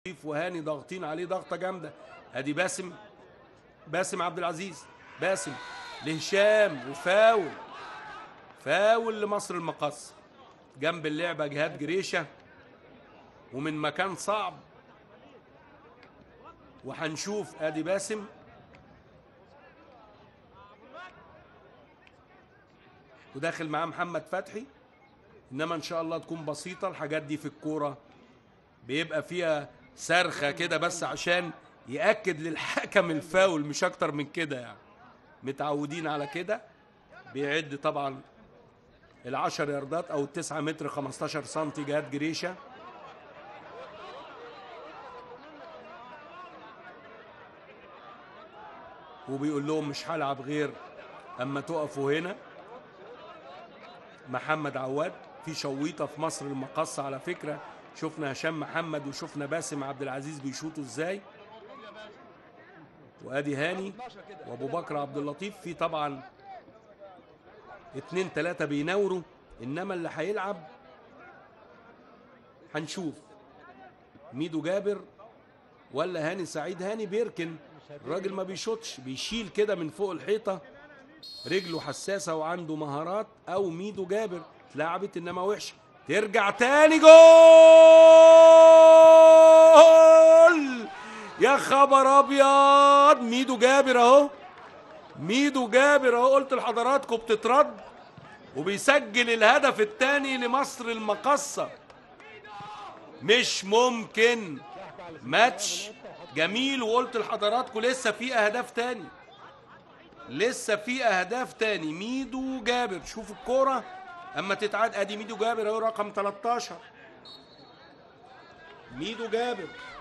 وهاني ضاغطين عليه ضغطه جامده ادي باسم باسم عبد العزيز باسم لهشام وفاول فاول لمصر المقص جنب اللعبه جهاد جريشه ومن مكان صعب وهنشوف ادي باسم وداخل معاه محمد فتحي انما ان شاء الله تكون بسيطه الحاجات دي في الكوره بيبقى فيها صرخه كده بس عشان ياكد للحكم الفاول مش اكتر من كده يعني متعودين على كده بيعد طبعا العشر ياردات او التسعة متر 15 سنتي جهاد جريشه وبيقول لهم مش هلعب غير اما تقفوا هنا محمد عواد في شويطه في مصر المقصه على فكره شفنا هشام محمد وشفنا باسم عبد العزيز بيشوطوا ازاي وادي هاني وابو بكر عبد اللطيف في طبعا اتنين تلاتة بيناوروا انما اللي هيلعب هنشوف ميدو جابر ولا هاني سعيد هاني بيركن الراجل ما بيشوطش بيشيل كده من فوق الحيطه رجله حساسه وعنده مهارات او ميدو جابر اتلعبت انما وحشه ترجع تاني جول يا خبر ابيض ميدو جابر اهو ميدو جابر اهو قلت لحضراتكم بتترد وبيسجل الهدف الثاني لمصر المقصه مش ممكن ماتش جميل وقلت لحضراتكم لسه في اهداف تاني لسه في اهداف تاني ميدو جابر شوف الكوره اما تتعاد ادي ميدو جابر اهو رقم 13 ميدو جابر